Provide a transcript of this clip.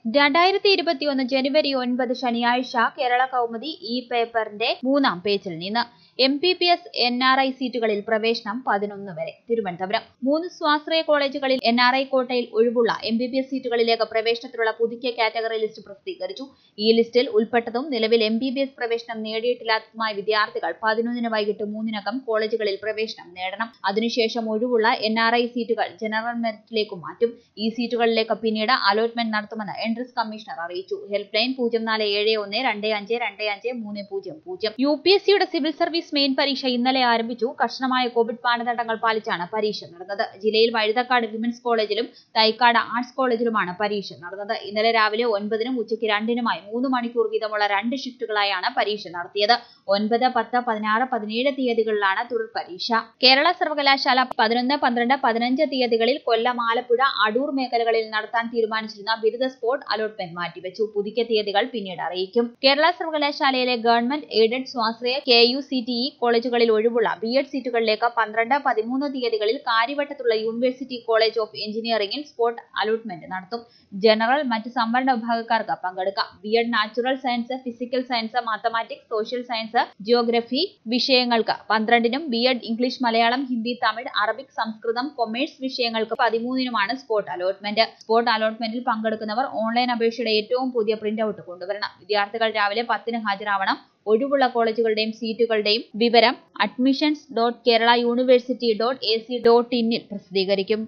രണ്ടായിരത്തി ഇരുപത്തിയൊന്ന് ജനുവരി ഒൻപത് ശനിയാഴ്ച കേരള കൗമുദി ഈ പേപ്പറിന്റെ മൂന്നാം പേജിൽ നിന്ന് M B B S N R I സീറ്റുകളിൽ പ്രവേശനം പതിനൊന്ന് വരെ തിരുവനന്തപുരം മൂന്ന് സ്വാശ്രയ കോളേജുകളിൽ എൻ ആർ ഐ കോട്ടയിൽ ഒഴിവുള്ള എം ബി ബി എസ് സീറ്റുകളിലേക്ക് പ്രവേശനത്തിനുള്ള പുതുക്കിയ കാറ്റഗറി ലിസ്റ്റ് പ്രസിദ്ധീകരിച്ചു ഈ ലിസ്റ്റിൽ ഉൾപ്പെട്ടതും നിലവിൽ എം ബി ബി എസ് പ്രവേശനം നേടിയിട്ടില്ലാത്തതുമായ വിദ്യാർത്ഥികൾ പതിനൊന്നിന് വൈകിട്ട് മൂന്നിനകം കോളേജുകളിൽ പ്രവേശനം നേടണം അതിനുശേഷം ഒഴിവുള്ള എൻ ആർ ഐ സീറ്റുകൾ ജനറൽ മെറിറ്റിലേക്ക് മാറ്റും ഈ സീറ്റുകളിലേക്ക് പിന്നീട് അലോട്ട്മെന്റ് നടത്തുമെന്ന് എൻട്രൻസ് കമ്മീഷണർ അറിയിച്ചു ഹെൽപ്പ് ലൈൻ പൂജ്യം നാല് ഏഴ് ഒന്ന് രണ്ട് അഞ്ച് രണ്ട് അഞ്ച് മൂന്ന് പൂജ്യം പൂജ്യം യു പി എസ് സിയുടെ സിവിൽ സർവീസ് മെയിൻ പരീക്ഷ ഇന്നലെ ആരംഭിച്ചു കർശനമായ കോവിഡ് മാനദണ്ഡങ്ങൾ പാലിച്ചാണ് പരീക്ഷ നടന്നത് ജില്ലയിൽ വഴുതക്കാട് വിമൻസ് കോളേജിലും തൈക്കാട് ആർട്സ് കോളേജിലുമാണ് പരീക്ഷ നടന്നത് ഇന്നലെ രാവിലെ ഒൻപതിനും ഉച്ചയ്ക്ക് രണ്ടിനുമായി മൂന്ന് മണിക്കൂർ വീതമുള്ള രണ്ട് ഷിഫ്റ്റുകളായാണ് പരീക്ഷ നടത്തിയത് ഒൻപത് പത്ത് പതിനാറ് പതിനേഴ് തീയതികളിലാണ് തുടർ പരീക്ഷ കേരള സർവകലാശാല പതിനൊന്ന് പന്ത്രണ്ട് പതിനഞ്ച് തീയതികളിൽ കൊല്ലം ആലപ്പുഴ അടൂർ മേഖലകളിൽ നടത്താൻ തീരുമാനിച്ചിരുന്ന ബിരുദ സ്പോട്ട് അലോട്ട്മെന്റ് മാറ്റിവെച്ചു പുതുക്കിയ തീയതികൾ പിന്നീട് അറിയിക്കും കേരള സർവകലാശാലയിലെ ഗവൺമെന്റ് എയ്ഡഡ് സ്വാശ്രയ K U C T E കോളേജുകളിൽ ഒഴിവുള്ള ബി എഡ് സീറ്റുകളിലേക്ക് പന്ത്രണ്ട് പതിമൂന്ന് തീയതികളിൽ കാര്യവട്ടത്തുള്ള യൂണിവേഴ്സിറ്റി കോളേജ് ഓഫ് എഞ്ചിനീയറിംഗിൽ സ്പോട്ട് അലോട്ട്മെന്റ് നടത്തും ജനറൽ മറ്റ് സംവരണ വിഭാഗക്കാർക്ക് പങ്കെടുക്കാം B Ed natural science physical science mathematics social science geography വിഷയങ്ങൾക്ക് പന്ത്രണ്ടിനും B Ed English Malayalam Hindi Tamil Arabic സംസ്കൃതം കൊമേഴ്സ് വിഷയങ്ങൾക്ക് പതിമൂന്നിനുമാണ് സ്പോട്ട് അലോട്ട്മെന്റ് സ്പോട്ട് അലോട്ട്മെന്റിൽ പങ്കെടുക്കുന്നവർ ഓൺലൈൻ അപേക്ഷയുടെ ഏറ്റവും പുതിയ പ്രിന്റ് ഔട്ട് കൊണ്ടുവരണം വിദ്യാർത്ഥികൾ രാവിലെ പത്തിന് ഹാജരാവണം ഒഴിവുള്ള കോളേജുകളുടെയും സീറ്റുകളുടെയും വിവരം admissions dot Kerala university dot A C dot ഇന്നിൽ പ്രസിദ്ധീകരിക്കും